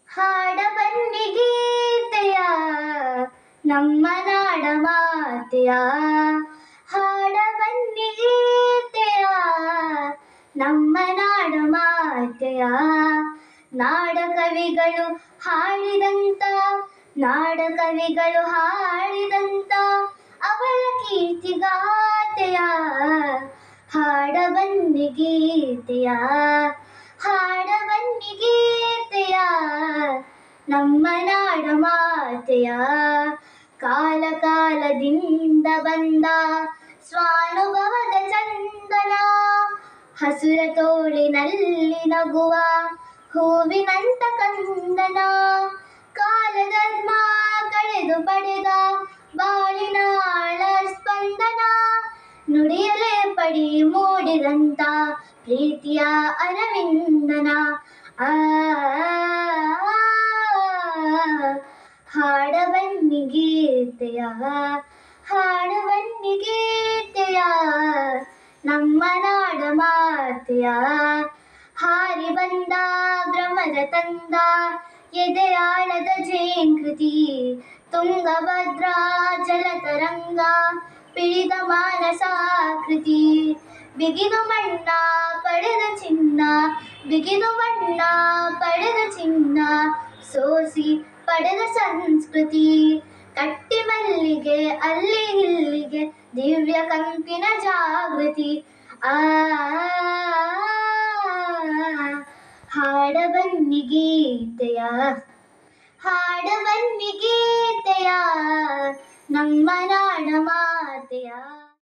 ಹಾಡ ಬನ್ನಿ ಗೀತೆಯ ನಮ್ಮ ನಾಡ ಮಾತೆಯ ಹಾಡ ಬನ್ನಿ ಗೀತೆಯ ನಮ್ಮ ನಾಡ ಮಾತೆಯ ನಾಡ ಕವಿಗಳು ಹಾಡಿದಂತ ನಾಡ ಕವಿಗಳು ಹಾಡಿದಂತ ಅವಳ ಕೀರ್ತಿಗಾತೆಯ ಹಾಡ ಬನ್ನಿ ಗೀತೆಯ ಹಾಡ ಬನ್ನಿ ಗೀತೆಯ ನಮ್ಮ ನಾಡ ಮಾತೆಯ ಕಾಲ ಕಾಲದಿಂದ ಬಂದ ಸ್ವಾನುಭವದ ಚಂದನ ಹಸುರ ತೋಳಿನಲ್ಲಿ ನಗುವ ಹೂವಿನಂತ ಕಂದನ ಕಾಲಧರ್ಮ ಕಳೆದು ಪಡೆದ ಬಾಳಿನಾಳ ಸ್ಪಂದನ ನುಡಿಯಲೇ ಪಡಿ ಮೂಡಿದಂತ ಪ್ರೀತಿಯ ಅರವಿಂದನ ಆ ಹಾಡ ಬನ್ನಿ ಗೀತೆಯ ಹಾಡ ಬನ್ನಿ ಗೀತೆಯ ನಮ್ಮ ನಾಡ ಮಾತೆಯ ಹಾರಿ ಬಂದ ಭ್ರಮರ ತಂದ ಎದೆಯಾಳದ ಜೇಂಕೃತಿ ತುಂಗಭದ್ರಾ ಜಲತರಂಗ ಪಿಡಿದ ಮಾನಸಾಕೃತಿ ಬಿಗಿದು ಮಣ್ಣ ಪಡೆದ ಚಿನ್ನ ಬಿಗಿದು ಮಣ್ಣ ಪಡೆದ ಚಿನ್ನ ಸೋಸಿ ಪಡೆದ ಸಂಸ್ಕೃತಿ ಕಟ್ಟಿ ಮಲ್ಲಿಗೆ ಅಲ್ಲಿ ಇಲ್ಲಿಗೆ ದಿವ್ಯ ಕಂಪಿನ ಜಾಗೃತಿ ಆ ಹಾಡ ಬನ್ನಿ ಗೀತೆಯ ಹಾಡ ಬನ್ನಿ ಗೀತೆಯ ನಮ್ಮ ನಾಡ ಮಾತೆಯ